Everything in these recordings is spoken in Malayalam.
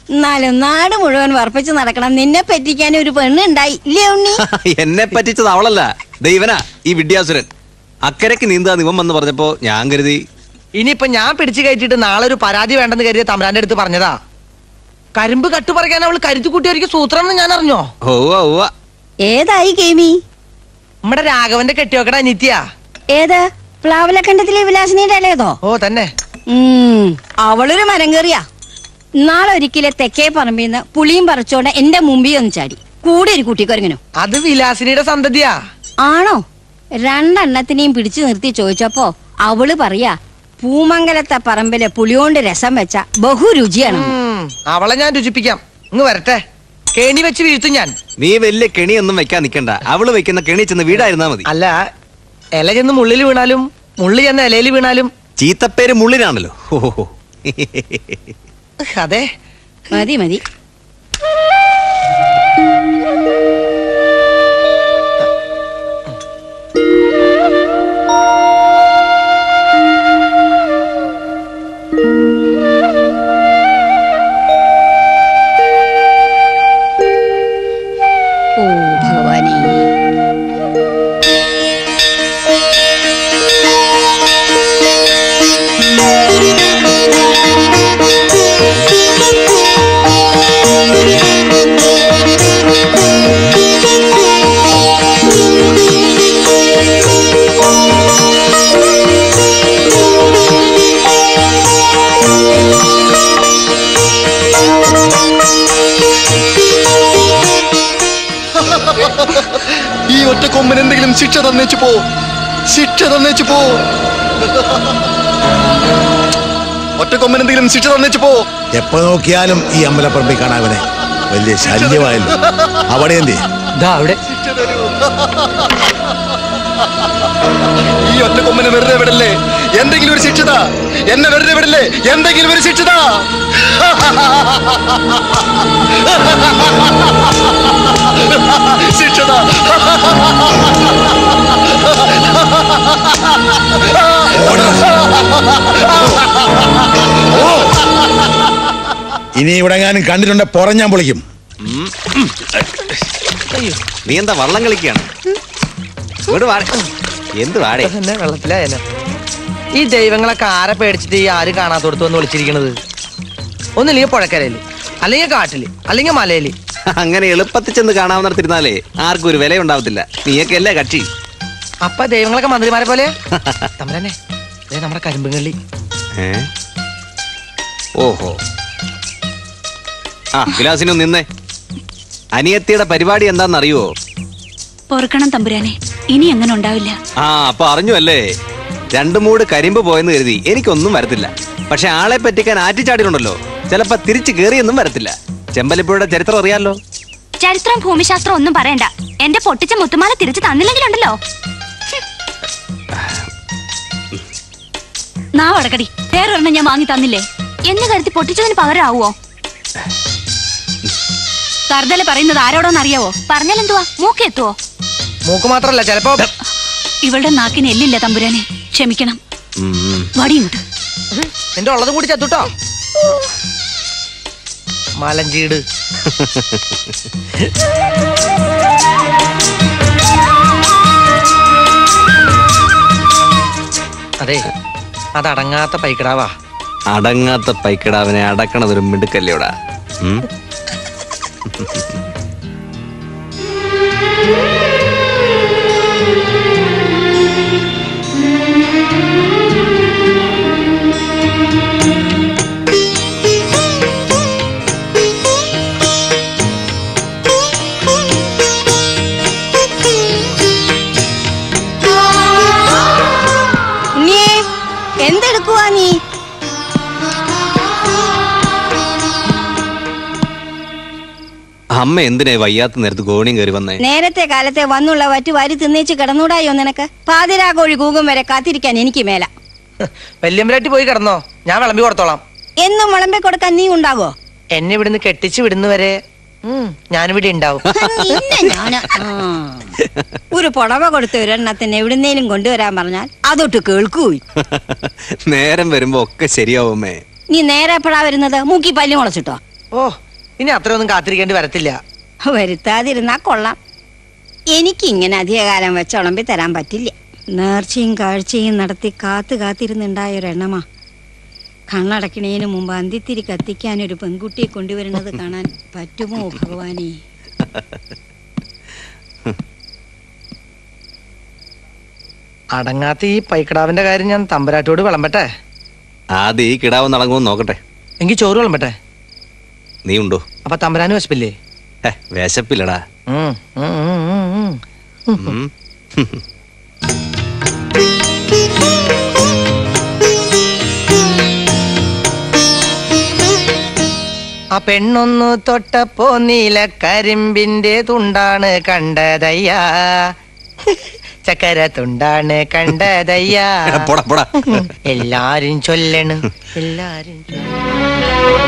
എന്നാലും നാട് മുഴുവൻ വർപ്പിച്ച് നടക്കണം നിന്നെ പറ്റിക്കാൻ ഒരു പെണ്ണുണ്ടായി ഇല്ലേ ഉണ്ണി എന്നെ പറ്റിച്ചത് അവളല്ല ദൈവനാ ഈ വിദ്യാസുരൻ അക്കരക്ക് നീന്താന്ന് ഇവൻ വന്ന് പറഞ്ഞപ്പോ ഞാൻ കരുതി ഇനിയിപ്പൊ ഞാൻ പിടിച്ചു കയറ്റിട്ട് നാളെ ഒരു പരാതി വേണ്ടെന്ന് കരുതിയ തമ്പ്രാന്റെ അടുത്ത് പറഞ്ഞതാ കരിമ്പ് കട്ടുപറിക്കാൻ അവൾ കരുത്തു കൂട്ടിയായിരിക്കും സൂത്രം ഞാൻ അറിഞ്ഞോ ഓവ ഓവ ഏതായി ഗെയിമി നമ്മുടെ രാഘവന്റെ കെട്ടിയോക്കട നിത്യ ഏത് പ്ലാവലക്കണ്ടത്തിലെ വിലാസിനിയുടെ ഇളയതോ ഓ തന്നെ ഉം, അവളൊരു മരം കയറിയാ നാളെ ഒരിക്കലെ തെക്കേ പറമ്പിന്ന് പുളിയും പറിച്ചോണ്ട് എന്റെ മുമ്പിൽ ഒന്ന് ചാടി കൂടെ ഒരു കുട്ടിക്കൊരങ്ങനോ അത് വിലാസിനിയുടെ സന്തതിയാ ആണോ രണ്ടെണ്ണത്തിനെയും പിടിച്ചു നിർത്തി ചോദിച്ചപ്പോ അവള് പറയാ പൂമംഗലത്തെ പറമ്പിലെ പുളിയോണ്ട് രസം വെച്ച ബഹുരുചിയാണ് ഉം, അവളെ ഞാൻ രുചിപ്പിക്കാം ഇങ്ങ് വരട്ടെ കെണി വെച്ച് വീഴ്ത്തും ഞാൻ നീ വലിയ കെണിയൊന്നും വെക്കാൻ നിക്കണ്ട അവള് വെക്കുന്ന കെണി ചെന്ന് വീടായിരുന്നാ മതി അല്ല ഇല ചെന്ന് മുള്ളിൽ വീണാലും മുള്ളി ചെന്ന് ഇലയിൽ വീണാലും ചീത്തപ്പേര് മുള്ളിനാണല്ലോ ഓഹോ അതെ മതി മതി ഓ ഭഗവാനേ ഈ ഒറ്റ കൊമ്പൻ എന്തെങ്കിലും ശിക്ഷ തന്നേച്ചു പോ ശിക്ഷ തന്നേച്ചു പോ ഒറ്റ കൊമ്പൻ എന്തെങ്കിലും ശിക്ഷ തന്നേച്ചു പോ എപ്പോ നോക്കിയാലും ഈ അമ്പലപ്പറമ്പിൽ കാണാവനെ വലിയ ശല്യമായല്ലോ അവിടെ എന്തി ഇതാ അവിടെ ശിക്ഷ തരൂ ഈ ഒറ്റ കൊമ്പനെ വെറുതെ വിടല്ലേ എന്തെങ്കിലും ഒരു ശിക്ഷത എന്നെ വെറുതെ വിടല്ലേ എന്തെങ്കിലും ഒരു ശിക്ഷത ശിക്ഷത ഇനി ഇവിടെ ഞാനും കണ്ടിട്ടുണ്ട് പുറം ഞാൻ പൊളിക്കും നീ എന്താ വള്ളം കളിക്കാണ് ഇങ്ങോട്ട് വാട എന്ത് വാടേ എന്നെ വെള്ളത്തിലായനെ ഈ ദൈവങ്ങളൊക്കെ ആരെ പേടിച്ചിട്ട് ഈ ആരും കാണാത്തോടത്ത് വന്ന് വിളിച്ചിരിക്കണത് ഒന്നില്ലെങ്കിൽ പുഴക്കരയില് അല്ലെങ്കിൽ കാട്ടില് അല്ലെങ്കിൽ മലയില് അങ്ങനെ എളുപ്പത്തിൽ ചെന്ന് കാണാവുന്നിടത്തിരുന്നാലേ ആർക്കും ഒരു വില ഉണ്ടാവത്തില്ല നീയൊക്കെ അല്ലേ കക്ഷി അപ്പൊ ദൈവങ്ങളൊക്കെ മന്ത്രിമാരെ പോലെ തമ്പരനെ ദേ നമ്മുടെ കരിമ്പുങ്കള്ളി ഏ? ഓഹോ ആ വിലാസിനും നിന്നേ അനിയത്തിയുടെ പരിപാടി എന്താണെന്നറിയുവോ പൊറുക്കണം തമ്പുരാനെ ഇനി അങ്ങനെ ഉണ്ടാവില്ല ആ അപ്പൊ അറിഞ്ഞു അല്ലേ രണ്ടു മൂട് കരിമ്പ് പോയെന്ന് കരുതി എനിക്കൊന്നും വരത്തില്ല പക്ഷെ ആളെ പറ്റിക്കാൻ ആറ്റിച്ചാടിയിട്ടുണ്ടല്ലോ ചിലപ്പോ തിരിച്ചു കേറിയൊന്നും വരത്തില്ല ചെമ്പലിപ്പുഴയുടെ ചരിത്രം അറിയാലോ ചരിത്രം ഭൂമിശാസ്ത്രം ഒന്നും പറയണ്ട എന്റെ പൊട്ടിച്ച മുത്തുമാല തിരിച്ചു തന്നില്ലെങ്കിലുണ്ടല്ലോ നാ വടക്കടി വേറൊരെണ്ണം ഞാൻ വാങ്ങി തന്നില്ലേ എന്ന് കരുതി പൊട്ടിച്ചതിന് പകരമാവോ സർദല പറയുന്നത് ആരോടോന്നറിയാവോ പറഞ്ഞാലെന്തുവാ മൂക്കെത്തുവോ മൂക്ക് മാത്രല്ല ചിലപ്പോ ഇവളുടെ നാക്കിന് എല്ലില്ല തമ്പുരാനെ ക്ഷമിക്കണം ഉം. വടിയുണ്ട് നിന്റെ ഉള്ളതും കൂടി ചത്തുട്ടോ മലഞ്ചീട് അതെ അതടങ്ങാത്ത പൈക്കിടാവാ അടങ്ങാത്ത പൈക്കിടാവിനെ അടക്കണതൊരു മിടുക്കല്ലേടാ ഉം? ഉണ്ണിയേ എന്തെടുക്കുവാ നീ അമ്മ എന്തിനാ വയ്യാത്ത നേരത്ത് ഗോണിയും കയറി വന്നേ നേരത്തെ കാലത്തെ വന്നുള്ള വറ്റ് വാരി തിന്നേച്ച് കിടന്നൂടായോ നിനക്ക് പാതിരാ കോഴി കൂകും വരെ കാത്തിരിക്കാൻ എനിക്ക് മേല വല്യമ്പലാട്ടി പോയി കിടന്നോ ഞാൻ വിളമ്പി കൊടുത്തോളാം എന്നും വിളമ്പി കൊടുക്കാൻ നീ ഉണ്ടാവോ എന്നെ ഇവിടുന്ന് കെട്ടിച്ച് വിടുന്നവരെ ഉം, ഞാനിവിടെ ഉണ്ടാവും നിന്നെ ഞാന് ആ. ഒരു പുടവ കൊടുത്ത് ഒരെണ്ണത്തിന് എവിടുന്നേലും കൊണ്ടുവരാൻ പറഞ്ഞാൽ അതൊട്ട് കേൾക്കൂയി നേരം വരുമ്പോ ഒക്കെ ശരിയാവുമേ നീ നേരെ എപ്പോഴാ വരുന്നത് മൂക്കി പല്ലു മുളച്ചിട്ടോ ഓ ഇനി അത്രയൊന്നും കാത്തിരിക്കേണ്ടി വരത്തില്ല വരുത്താതിരുന്നാ കൊള്ളാം എനിക്കിങ്ങനെ അധികകാലം വെച്ച് ഉളമ്പി തരാൻ പറ്റില്ല നേർച്ചയും കാഴ്ചയും നടത്തി കാത്തു കാത്തിരുന്നുണ്ടായ ഒരെണ്ണമാ കണ്ണടക്കണേന് മുമ്പ് അന്തിത്തിരി കത്തിക്കാൻ ഒരു പെൺകുട്ടിയെ കൊണ്ടുവരുന്നത് കാണാൻ പറ്റുമോ ഭഗവാനേ അടങ്ങാത്ത ഈ പൈക്കിടാവിന്റെ കാര്യം ഞാൻ തമ്പരാട്ടോട് വിളമ്പട്ടെ ആദ്യം ഈ കിടാവ് നടങ്ങുമെന്ന് നോക്കട്ടെ എങ്കിൽ ചോറ് വിളമ്പട്ടെ നീ ഉണ്ടോ അപ്പൊ തമ്പരാന് വശപ്പില്ലേ ഹെ, വിശപ്പില്ലടാ ഉം, ഉം, ഉം, ഉം, ഉം. ഉം. ആ പെണ്ണൊന്നു തൊട്ടപ്പോ നീല കരിമ്പിന്റെ തുണ്ടാണ് കണ്ടതയ്യാ ചക്കര തുണ്ടാണ് കണ്ടതയ്യാ പോടാ പോടാ എല്ലാരും ചൊല്ലണ് എല്ലാരും ചൊല്ലണ്.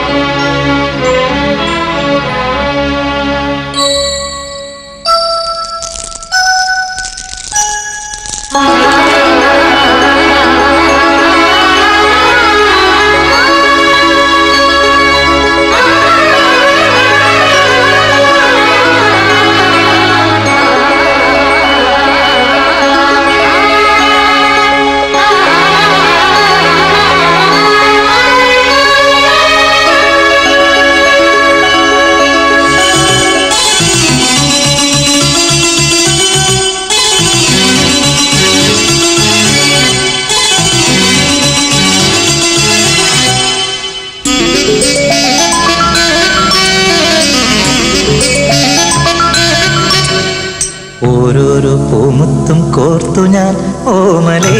ഓരോരോ പൂമുത്തും കോർത്തു ഞാൻ ഓമലേ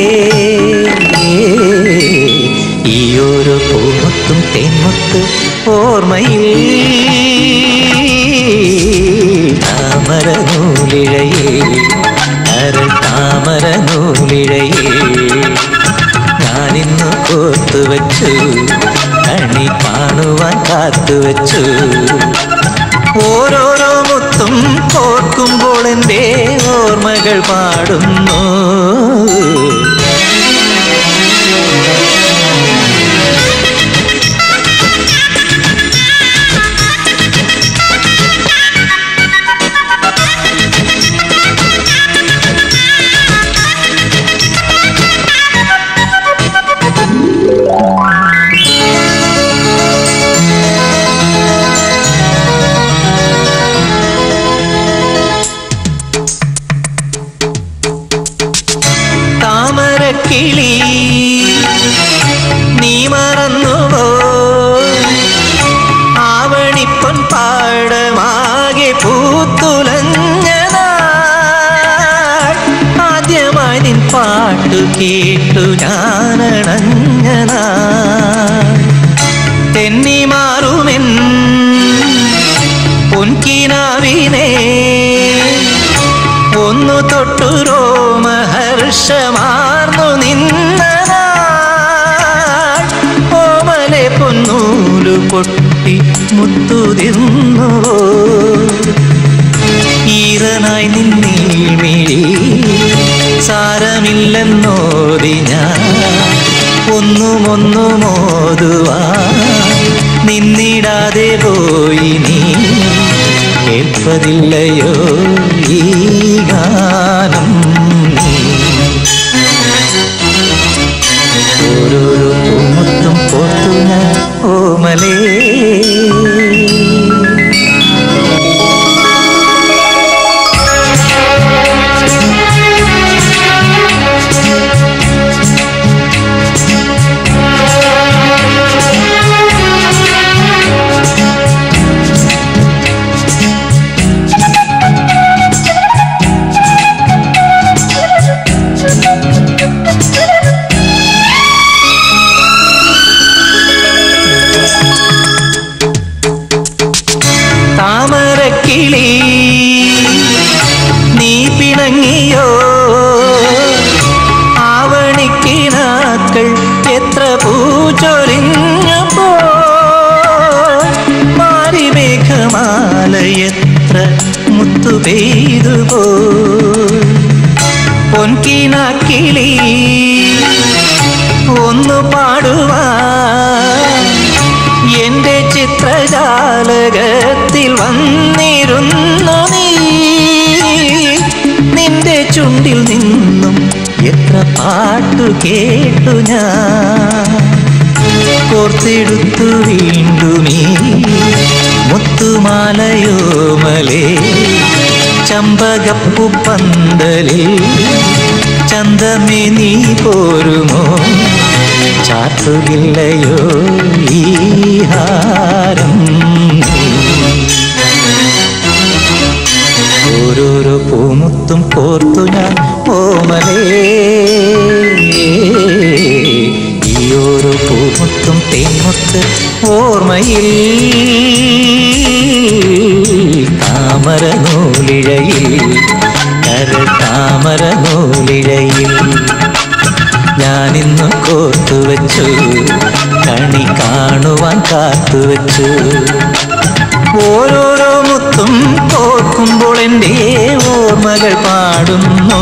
ഈ ഓരോ പൂമുത്തും തേൻമുത്ത് ഓർമ്മയിൽ താമര നൂലിഴയേ അരൾ താമര നൂലിഴയേ ഞാനിന്നു കോർത്തു വച്ചു കണി കാണുവാൻ കാത്തുവച്ചു ഓരോരോ മുത്തും കോർക്കുമ്പോൾ എൻ്റെ ഓർമ്മകൾ പാടുന്നു താമരക്കിളി നീ മറന്നുവോ ആവണിപ്പൊൻ പാടമാകെ പൂത്തുലഞ്ഞ നാൾ ആദ്യമായി നിൻ പാട്ടു കേട്ടു ഞാനണഞ്ഞ നാൾ തെന്നി മാറുമെൻ പൊൻകിനാവിനെ ഒന്നു തൊട്ടു രോമഹർഷമാർന്നു നിന്നനാൾ ഓമലെ പൊന്നൂലു പൊട്ടി മുത്തുതിർന്നു ഈറനായി നിന്നീൾ മിഴി സാരമില്ലെന്നോതി ഞാൻ ഒന്നും ഒന്നും ഓതുവാ നിന്നിടാതെ പോയി നീ കേൾപ്പതില്ലയോ ഈ ഗാനം ഓരോരോ പൂമുത്തും പോത്തു ഞാൻ ഓമലേ താമരക്കിളി നീ പിണങ്ങിയോ ആവണിക്കിനാക്കൾ എത്ര പൂച്ചൊരിഞ്ഞപ്പോ മാരിമേഘമാല എത്ര മുത്തു പെയ്തു പോ പൊൻകിനാക്കിളി ഒന്നു പാടുവാ എന്റെ ചിത്ര ചിത്രജാലകത്തിൽ വന്നിരുന്നു നീ നിന്റെ ചുണ്ടിൽ നിന്നും എത്ര പാട്ടു കേട്ടു ഞാൻ കോർത്തെടുത്തു വീണ്ടുമീ മുത്തുമാലയോമലേ ചമ്പകപ്പു പന്തലിൽ ചന്തമേ നീ പോരുമോ ചാത്തുകില്ലയോ ഈ ഹാരം ഓരോരോ പൂമുത്തും കോർത്തു ഞാൻ ഓമലേ ഈ ഓരോ പൂമുത്തും തേൻമുത്ത് ഓർമ്മയിൽ താമര നൂലിഴയിൽ കരൾ താമര നൂലിഴയിൽ ഞാനിന്നു കോർത്തുവച്ചു കണി കാണുവാൻ കാത്തുവച്ചു ഓരോരോ മുത്തും കോർക്കുമ്പോൾ എൻ്റെ ഓർമ്മകൾ പാടുന്നു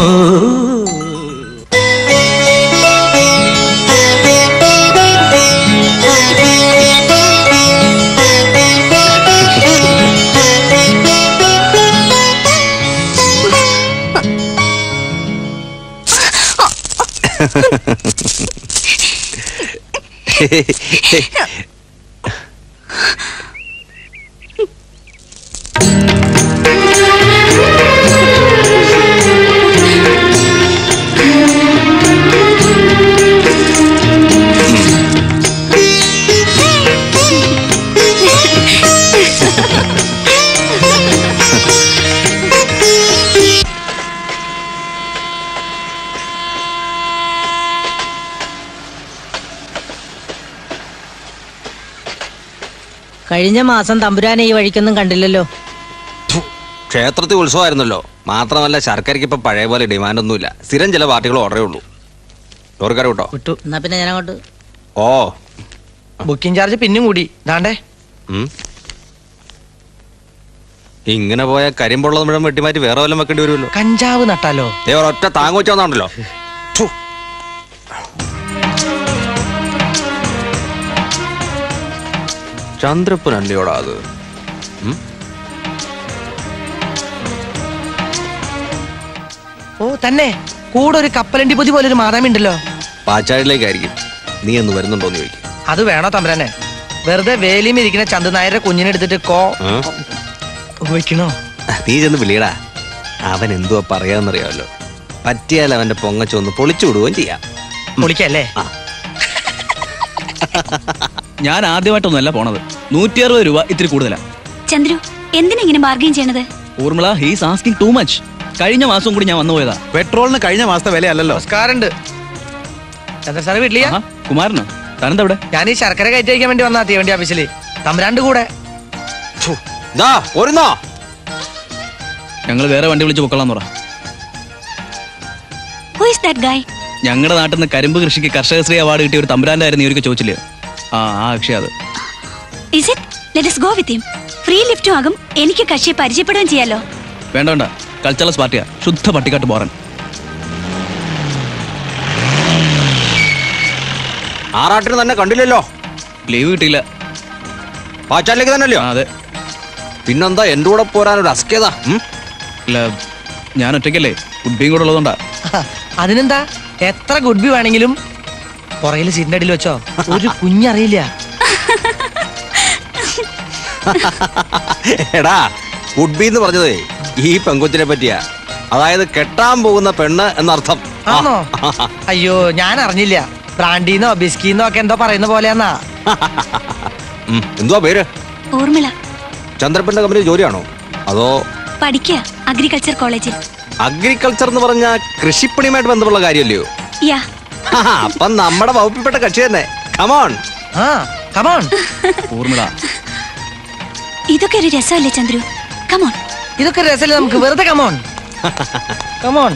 കഴിഞ്ഞ മാസം തമ്പുരാനെ ഈ വഴിക്കൊന്നും കണ്ടില്ലല്ലോ ക്ഷേത്രത്തിൽ ഉത്സവമായിരുന്നല്ലോ മാത്രമല്ല ശർക്കരയ്ക്ക് ഇപ്പൊ പഴയ പോലെ ഡിമാൻഡ് ഒന്നുമില്ല സ്ഥിരം ചില പാർട്ടികൾ ഓർഡറേ ഉള്ളൂ ചോറുകാർ കേട്ടോ വിട്ടു എന്നാ പിന്നെ ഞാൻ അങ്ങോട്ട് ഓ ബുക്കിംഗ് ചാർജ് പിന്നും കൂടി ദാണ്ടേ ഉം. ഇങ്ങനെ പോയ കരിമ്പുള്ളത് മുഴുവൻ വെട്ടിമാറ്റി വേറെ വല്ലതും വെക്കേണ്ടി വരുമല്ലോ കഞ്ചാവ് നട്ടാലോ ദേ ഒറ്റ താങ്ങ് വെച്ചാന്നുണ്ടല്ലോ ചന്ദ്രപ്പനല്ലയോടാ അത് ഉം? ഓ തന്നെ കൂടെ ഒരു കപ്പലണ്ടി പൊതി പോലെ ഒരു മാതാമി ഉണ്ടല്ലോ പാച്ചാടിലേക്കായിരിക്കും നീ എന്ന് വരുന്നുണ്ടോന്ന് ചോദിക്കും അത് വേണോ തമ്പുരാനെ വെറുതെ വേലിയും ഇരിക്കുന്ന ചന്ദനായരുടെ കുഞ്ഞിനെ എടുത്തിട്ട് കോ വയ്ക്കണോ നീ ചെന്ന് വിളിയടാ അവൻ എന്തുവാ പറയാന്നറിയാമല്ലോ പറ്റിയാൽ അവന്റെ പൊങ്ങച്ചൊന്ന് പൊളിച്ചു വിടുകയും ചെയ്യാം പൊളിക്കല്ലേ ഞാൻ ആദ്യമായിട്ടൊന്നുമല്ല പോണത് നൂറ്റി അറുപത് രൂപ ഇത്തിരി കൂടുതലാ ചന്ദ്രു എന്തിനാ ഇങ്ങനെ ബാർഗെയിൻ ചെയ്യണത് Urmila he's asking too much കഴിഞ്ഞ മാസം കൂടി ഞാൻ വന്നു പോയതാ പെട്രോളിന് കഴിഞ്ഞ മാസത്തെ വിലയല്ലല്ലോ നമസ്കാരമുണ്ട് ചന്ദ്ര സാറ് വീട്ടിലെയാ ആഹാ, കുമാരനോ തനെന്താ ഇവിടെ ഞാൻ ഈ ശർക്കര കയറ്റി വയ്ക്കാൻ വേണ്ടി വന്നാ തീവണ്ടി ഓഫീസില് തമ്പുരാണ്ട് കൂടെ ദാ ഒരുന്നോ ഞങ്ങൾ വേറെ വണ്ടി വിളിച്ച് പൊക്കളാന്ന് പറ ഹു ഇസ് ദാറ്റ് ഗായ് ഞങ്ങളുടെ നാട്ടിൽ നിന്ന് കരിമ്പ് കൃഷിക്ക് കർഷകശ്രീ അവാർഡ് കിട്ടിയ ഒരു തമ്പുരാന്റെ ആയിരുന്നു ഇവർക്ക് ചോദിച്ചില്ലേ ആ ആ അക്ഷയ അത് is it let us go with him free ലിഫ്റ്റും ആകും എനിക്ക് കക്ഷിയെ പരിചയപ്പെടുകയും ചെയ്യാലോ വേണ്ട വേണ്ട കൾച്ചറൽസ് പാർട്ടിയാ ശുദ്ധ പട്ടിക്കാട്ട് പോറൻ ആറാട്ടിന് തന്നെ കണ്ടില്ലല്ലോ ലീവ് കിട്ടിയില്ല പാച്ചാലിലേക്ക് തന്നെയല്ലോ ആ, അതെ പിന്നെന്താ എന്റെ കൂടെ പോരാൻ ഒരു അസ്കേതാ ഉം? ഇല്ല ഞാൻ ഒറ്റയ്ക്കല്ലേ ഉഡ്ബിയും കൂടെ ഉള്ളതുകൊണ്ടാ അതിനെന്താ എത്ര ഗുഡ് ബി വേണമെങ്കിലും പുറകില് സീറ്റിന്റെ അടിയിൽ വെച്ചോ ഒരു കുഞ്ഞറിയില്ല എടാ വുഡ്ബി എന്ന് പറഞ്ഞതേ ഈ പെങ്കൊച്ചിനെ പറ്റിയാ അതായത് കെട്ടാൻ പോകുന്ന പെണ്ണ് എന്നർത്ഥം ആ. ആണോ അയ്യോ ഞാൻ അറിഞ്ഞില്ല ബ്രാൻഡീന്നോ ബിസ്കീന്നോ ഒക്കെ എന്തോ പറയുന്ന പോലെയാന്നാ ഉം, എന്തുവാ പേര് ഊർമിള ചന്ദ്രപ്പന്റെ കമ്പനി ജോലിയാണോ അതോ പഠിക്കുക അഗ്രികൾച്ചർ കോളേജിൽ അഗ്രികൾച്ചർ എന്ന് പറഞ്ഞ കൃഷിപ്പണിയുമായിട്ട് ബന്ധമുള്ള കാര്യമല്ലയോ യാ ആഹാ, അപ്പം നമ്മുടെ വകുപ്പിൽപ്പെട്ട കക്ഷി തന്നെ കമോൺ ആ കമോൺ ഊർമിള ഇതൊക്കെ ഒരു രസമല്ലേ ചന്ദ്രു കമോൺ ഇതൊക്കെ രസമല്ലേ നമുക്ക് വെറുതെ കമോൺ കമോൺ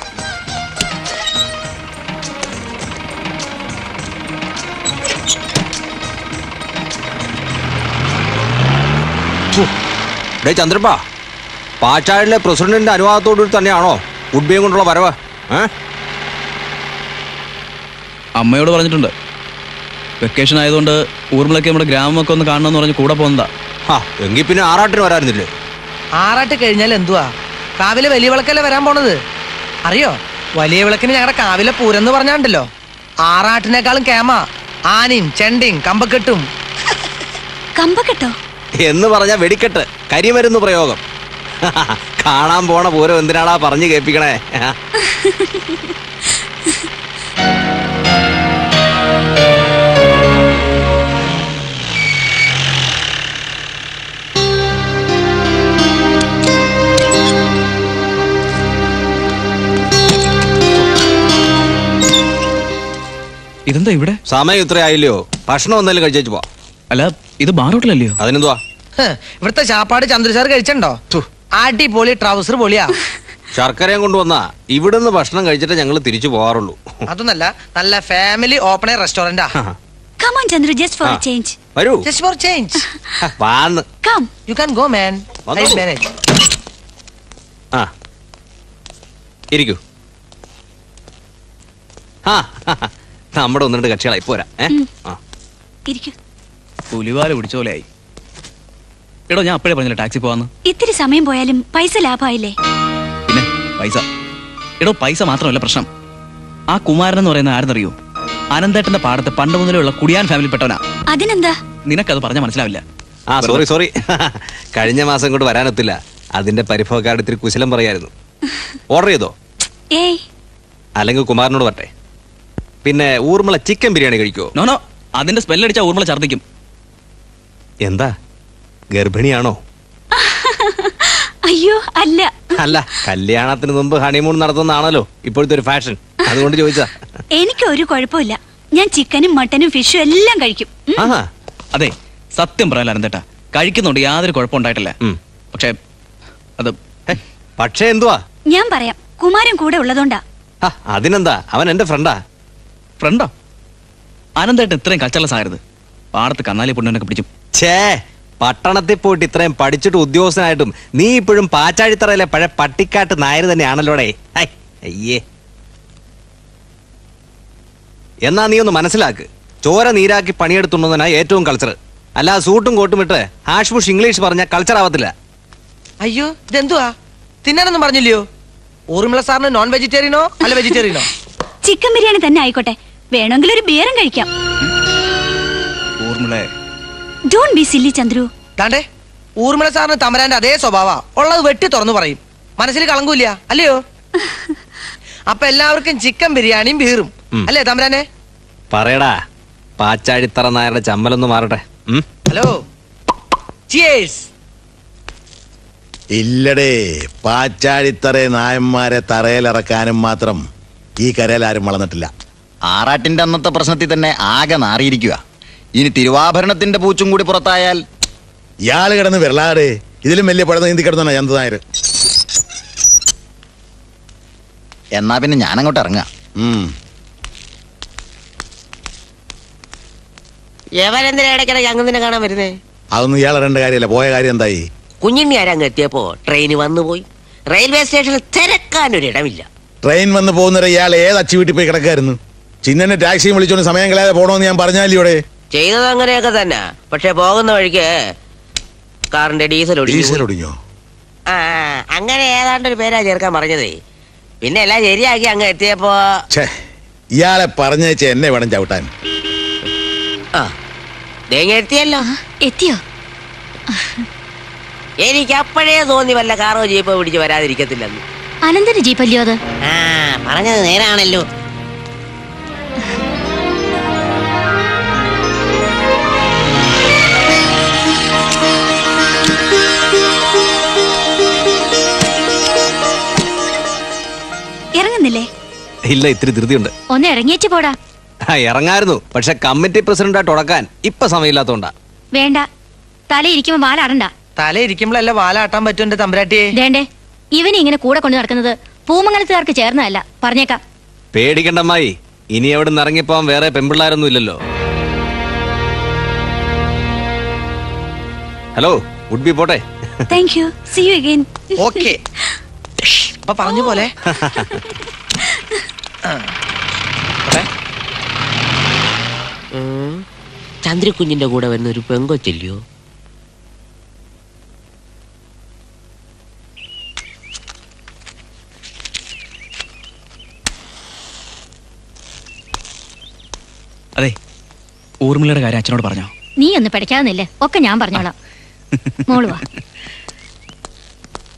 ഡേ ചന്ദ്രപ്പ പാച്ചാഴിലെ പ്രസിഡന്റിന്റെ അനുവാദത്തോടു തന്നെയാണോ വുഡ്ബിയും കൊണ്ടുള്ള വരവ് ഏ അമ്മയോട് പറഞ്ഞിട്ടുണ്ട് വെക്കേഷൻ ആയതുകൊണ്ട് ഊർമിളയ്ക്ക് നമ്മുടെ ഗ്രാമമൊക്കെ ഒന്ന് കാണണമെന്ന് പറഞ്ഞ് കൂടെ പോകുന്നതാ ആ എങ്കിൽ പിന്നെ ആറാട്ടിന് വരാറുന്നില്ലേ ആറാട്ട് കഴിഞ്ഞാൽ എന്തുവാ കാവിലെ വലിയ വിളക്കല്ലേ വരാൻ പോണത് അറിയോ വലിയ വിളക്കിന് ഞങ്ങളുടെ കാവിലെ പൂരം എന്ന് പറഞ്ഞാണ്ടല്ലോ ആറാട്ടിനേക്കാളും കേമ ആനയും ചെണ്ടയും കമ്പക്കെട്ടും കമ്പക്കെട്ടോ എന്ന് പറഞ്ഞ വെടിക്കെട്ട് കരിമരുന്ന് പ്രയോഗം കാണാൻ പോണ പൂരം എന്തിനാടാ പറഞ്ഞു കേൾപ്പിക്കണേ ഇതെന്താ ഇവിടെ സമയം ഇത്ര ആയില്ലയോ ഭക്ഷണം ഒന്നേലും കഴിച്ചേച്ചു പോ അല്ല ഇത് ബാറോട്ടിലല്ലയോ അതിനെന്തുവാ ഹ്, ഇവിടുത്തെ ചാപ്പാട് ചന്ദ്രസാർ കഴിച്ചിട്ടുണ്ടോ ഥു. അടിപൊളി ട്രൗസർ പൊളിയാ ശർക്കരയും കൊണ്ടുവന്നാ ഇവിടുന്ന് ഭക്ഷണം കഴിച്ചിട്ട് ഞങ്ങൾ തിരിച്ചു പോകാറുള്ളൂ അതൊന്നല്ല നല്ല ഫാമിലി ഓപ്പൺ എയർ റെസ്റ്റോറന്റാ കമോൺ ചന്ദ്രു ജസ്റ്റ് ഫോർ ആ. ചേഞ്ച് വരൂ ജസ്റ്റ് ഫോർ ചേഞ്ച് വാന്ന് come you can go man വന്നോളൂ. മാനേജ് ആ ഇരിക്കൂ ആ നമ്മുടെ ഒന്ന് രണ്ട് കക്ഷികളായി പോരാ ഏ ആ ഇരിക്കൂ പുലിവാല പിടിച്ച പോലെയായി എടോ ഞാൻ അപ്പോഴേ പറഞ്ഞില്ല ടാക്സി പോവാന്ന് ഇത്തിരി സമയം പോയാലും പൈസ ലാഭമായില്ലേ പിന്നെ പൈസ എടോ പൈസ മാത്രമല്ല പ്രശ്നം ആ കുമാരൻ എന്ന് പറയുന്ന ആരെന്നറിയോ അനന്തേട്ടന്റെ പാടത്ത് പണ്ട് മുതലുള്ള കുടിയാൻ ഫാമിലിപ്പെട്ടവനാ അതിനെന്താ നിനക്കത് പറഞ്ഞാൽ മനസ്സിലാവില്ല ആ സോറി സോറി കഴിഞ്ഞ മാസം കൊണ്ട് വരാനൊത്തില്ല അതിന്റെ പരിഭവക്കാരുടെ ഇത്തിരി കുശലം പറയായിരുന്നു ഓർഡർ ചെയ്തോ ഏയ് അല്ലെങ്കിൽ കുമാരനോട് പറട്ടെ പിന്നെ ഊർമിള ചിക്കൻ ബിരിയാണി കഴിക്കോ നോ നോ അതിന്റെ സ്മെല്ലടിച്ചാ ഊർമ്മള ഛർദ്ദിക്കും എന്താ ഗർഭിണിയാണോ അയ്യോ അല്ല അല്ല കല്യാണത്തിന് മുമ്പ് ഹണിമൂൺ നടത്തുന്നതാണല്ലോ ഇപ്പോഴത്തെ ഒരു ഫാഷൻ അതുകൊണ്ട് ചോദിച്ചാ എനിക്ക് ഒരു കുഴപ്പമില്ല ഞാൻ ചിക്കനും മട്ടനും ഫിഷും എല്ലാം കഴിക്കും ഉം. ആഹാ അതെ സത്യം പറയാൻ അനന്തേട്ടാ കഴിക്കുന്നുണ്ട് യാതൊരു കുഴപ്പമുണ്ടായിട്ടില്ല ഉം. പക്ഷേ അത് ഹെ, പക്ഷേ എന്തുവാ ഞാൻ പറയാം കുമാരൻ കൂടെ ഉള്ളതുകൊണ്ടാ ആ, അതിനെന്താ അവൻ എന്റെ ഫ്രണ്ടാ ഫ്രണ്ടോ അനന്തേട്ടൻ ഇത്രയും കച്ചറലസ് ആയത് പാടത്ത് കന്നാലി പൊണ്ണനൊക്കെ പിടിച്ചു ഛേ പട്ടണത്തിൽ പോയിട്ട് ഇത്രയും പഠിച്ചിട്ട് ഉദ്യോഗസ്ഥനായിട്ടും നീ ഇപ്പോഴും പാച്ചാഴിത്തറയിലെ പഴയ പട്ടിക്കാട്ട് നായർ തന്നെയാണല്ലോടെ ഹൈ, അയ്യേ എന്നാ നീ ഒന്ന് മനസ്സിലാക്ക് ചോര നീരാക്കി പണിയെടുത്തുണ്ടെന്നാ ഏറ്റവും കൾച്ചർ അല്ല സൂട്ടും കോട്ടും ഇട്ട് ഹാഷ് ബുഷ് ഇംഗ്ലീഷ് പറഞ്ഞ കൾച്ചർ ആവത്തില്ല അയ്യോ ഇതെന്തുവാ തിന്നാനൊന്നും പറഞ്ഞില്ലയോ ഊർമിള സാറിന് നോൺ വെജിറ്റേറിയനോ അല്ല വെജിറ്റേറിയനോ ചിക്കൻ ബിരിയാണി തന്നെ ആയിക്കോട്ടെ വേണമെങ്കിൽ ഒരു ബിയറും കഴിക്കാം ഊർമിളെ ഡോൺ ബി സില്ലി ചന്ദ്രു താണ്ടേ ഊർമിള സാറിന് തമരാന്റെ അതേ സ്വഭാവ ഉള്ളത് വെട്ടി തുറന്നു പറയും മനസ്സിൽ കളങ്കൂല അല്ലയോ അപ്പൊ എല്ലാവർക്കും ചിക്കൻ ബിരിയാണിയും ബീറും ഉം. അല്ലേ തമരാനെ പറയടാ പാച്ചാഴിത്തറ നായരുടെ ചമ്മലൊന്ന് മാറട്ടെ ഉം? ഹലോ ചിയേഴ്സ് ഇല്ലടേ പാച്ചാഴിത്തറ നായന്മാരെ തറയിലിറക്കാനും മാത്രം ഈ കരയിൽ ആരും വളർന്നിട്ടില്ല ആറാട്ടിന്റെ അന്നത്തെ പ്രശ്നത്തിൽ തന്നെ ആകെ നാറിയിരിക്കുക ഇനി തിരുവാഭരണത്തിന്റെ പൂച്ചും കൂടി പുറത്തായാൽ ഇയാള് കിടന്ന് വിരളാടേ ഇതിലും വലിയ പഴം നീന്തി കിടന്നാണ് ചന്ത നായർ എന്നാ പിന്നെ ഞാനങ്ങോട്ട് ഇറങ്ങാം ഉം. എവരെന്തിനാ ഇടയ്ക്കിടെ ഞങ്ങന്തിനെ കാണാൻ വരുന്നേ അതൊന്നും ഇയാളെ രണ്ട് കാര്യമല്ല പോയ കാര്യം എന്തായി കുഞ്ഞിണ്ണി ആരങ്ങ് എത്തിയപ്പോ ട്രെയിന് വന്നുപോയി റെയിൽവേ സ്റ്റേഷനിൽ തിരക്കാനൊരിടമില്ല ട്രെയിൻ വന്ന് പോകുന്നവരെ ഇയാൾ ഏത് അച്ചു വീട്ടിൽ പോയി കിടക്കായിരുന്നു ചിന്നനെ ടാക്സിയും വിളിച്ചോണ്ട് സമയം കളയാതെ പോണോന്ന് ഞാൻ പറഞ്ഞാലേ ഇവിടെ ചെയ്തത് അങ്ങനെയൊക്കെ തന്നെ പക്ഷെ പോകുന്ന വഴിക്ക് കാറിന്റെ ഡീസൽ ഒടിഞ്ഞു ഡീസൽ പോയി. ഒടിഞ്ഞോ ആ ആ, അങ്ങനെ ഏതാണ്ട് ഒരു പേരാ ചേർക്കാൻ പറഞ്ഞതേ പിന്നെ എല്ലാം ശരിയാക്കി അങ്ങ് എത്തിയപ്പോ ഛേ ഇയാളെ പറഞ്ഞേച്ച് എന്നെ വേണം ചവിട്ടാൻ ആ തേങ്ങ എത്തിയല്ലോ എത്തിയോ എനിക്ക് അപ്പോഴേ തോന്നി വല്ല കാറോ ജീപ്പോ പിടിച്ച് വരാതിരിക്കത്തില്ലെന്ന് അനന്തന് ജീപ്പല്ലയോ അത് ആ പറഞ്ഞത് നേരാണല്ലോ ഇറങ്ങുന്നില്ലേ ഇല്ല ഇത്തിരി ധൃതിയുണ്ട് ഒന്ന് ഇറങ്ങിയേറ്റ് പോടാ ആ, ഇറങ്ങായിരുന്നു പക്ഷെ കമ്മിറ്റി പ്രസിഡന്റായിട്ട് ഉടക്കാൻ ഇപ്പൊ സമയമില്ലാത്തോണ്ടാ വേണ്ട തല ഇരിക്കുമ്പോ വാലാടണ്ട തല ഇരിക്കുമ്പോഴല്ല വാലാട്ടാൻ പറ്റും എന്റെ തമ്പരാട്ടിയെ വേണ്ടേ ഇവനെ ഇങ്ങനെ കൂടെ കൊണ്ട് നടക്കുന്നത് പൂമംഗലത്തുകാർക്ക് ചേർന്നതല്ല പറഞ്ഞേക്കാം പേടിക്കണ്ടമ്മായി ഇനി എവിടെ നിന്ന് ഇറങ്ങിപ്പോവാൻ വേറെ പെമ്പിള്ളാരൊന്നും ഇല്ലല്ലോ ഹലോ വുഡ് ബി പോട്ടെ thank you see you again okay അപ്പൊ പറഞ്ഞ പോലെ ആ. പോട്ടെ. ഉം. ചന്ദ്രകുഞ്ഞിന്റെ കൂടെ വരുന്ന ഒരു പെങ്കൊച്ചല്ലയോ അതെ ഊർമിളയുടെ കാര്യം അച്ഛനോട് പറഞ്ഞോ നീ ഒന്ന് പഠിക്കാവുന്നില്ലേ ഒക്കെ ഞാൻ പറഞ്ഞോളാം മോള് വാ